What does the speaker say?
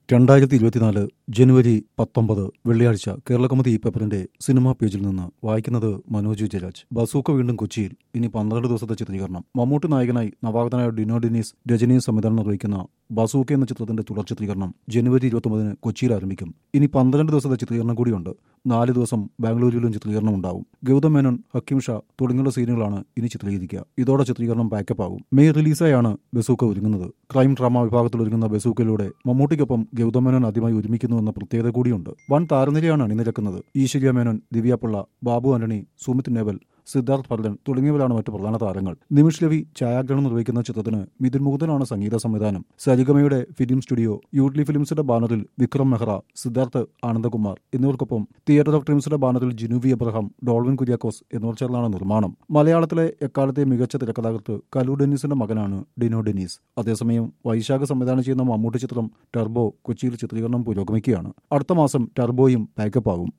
രണ്ടായിരത്തി ഇരുപത്തിനാല് ജനുവരി പത്തൊമ്പത് വെള്ളിയാഴ്ച കേരളകൗമുദി ഈ പേപ്പറിന്റെ സിനിമാ പേജിൽ നിന്ന് വായിക്കുന്നത് മനോജ് ജയരാജ് ബസൂക്ക വീണ്ടും കൊച്ചിയിൽ ഇനി പന്ത്രണ്ട് ദിവസത്തെ ചിത്രീകരണം മമ്മൂട്ടി നായകനായി നവാഗതനായ ഡിനോ ഡെനീസ് രജനീയും സംവിധാനം നിർവഹിക്കുന്ന ബസൂക്ക എന്ന ചിത്രത്തിന്റെ തുടർ ചിത്രീകരണം ജനുവരി ഇരുപത്തൊമ്പതിന് കൊച്ചിയിൽ ആരംഭിക്കും ഇനി പന്ത്രണ്ട് ദിവസത്തെ ചിത്രീകരണം കൂടിയുണ്ട് നാല് ദിവസം ബാംഗ്ലൂരിലും ചിത്രീകരണം ഉണ്ടാവും ഗൗതം മേനോൻ ഹക്കീം ഷാ തുടങ്ങിയുള്ള സീനുകളാണ് ഇനി ചിത്രീകരിക്കുക ഇതോടെ ചിത്രീകരണം ബാക്കപ്പ് ആകും മെയ് റിലീസായാണ് ബസൂക്ക ഒരുങ്ങുന്നത് ക്രൈം ഡ്രാമ വിഭാഗത്തിൽ ഒരുങ്ങുന്ന ബസൂക്കയിലൂടെ മമ്മൂട്ടിക്കൊപ്പം ഗൗതം മേനോൻ ആദ്യമായി ഒരുമിക്കുന്നു എന്ന പ്രത്യേകത കൂടിയുണ്ട് വൻ താരനിരയാണ് അണിനിരക്കുന്നത് ഈശ്വര്യ മേനോൻ ദിവ്യാപിള്ള ബാബു ആന്റണി സുമിത് നേവൽ സിദ്ധാർത്ഥ് ഭരതൻ തുടങ്ങിയവരാണ് മറ്റു പ്രധാന താരങ്ങൾ നിമിഷ് രവി ഛായാഗ്രഹണം നിർവഹിക്കുന്ന ചിത്രത്തിന് മിഥുൻ മുകുന്ദനാണ് സംഗീത സംവിധാനം സരിഗമയുടെ ഫിലിം സ്റ്റുഡിയോ യൂട്ട്ലി ഫിലിംസിന്റെ ബാനറിൽ വിക്രം മെഹ്റ സിദ്ധാർത്ഥ് ആനന്ദകുമാർ എന്നിവർക്കൊപ്പം തിയേറ്റർ ഓഫ് ഡ്രീംസിന്റെ ബാനറിൽ ജിനുവി എബ്രഹാം ഡോൾവിൻ കുര്യാക്കോസ് എന്നിവർ ചേർന്നാണ് നിർമ്മാണം മലയാളത്തിലെ എക്കാലത്തെ മികച്ച തിരക്കഥാകൃത്ത് കലു ഡെന്നീസിന്റെ മകനാണ് ഡിനോ ഡെന്നീസ് അതേസമയം വൈശാഖ് സംവിധാനം ചെയ്യുന്ന മമ്മൂട്ടി ചിത്രം ടർബോ കൊച്ചിയിൽ ചിത്രീകരണം പുരോഗമിക്കുകയാണ് അടുത്ത മാസം ടർബോയും പാക്കപ്പ് ആകും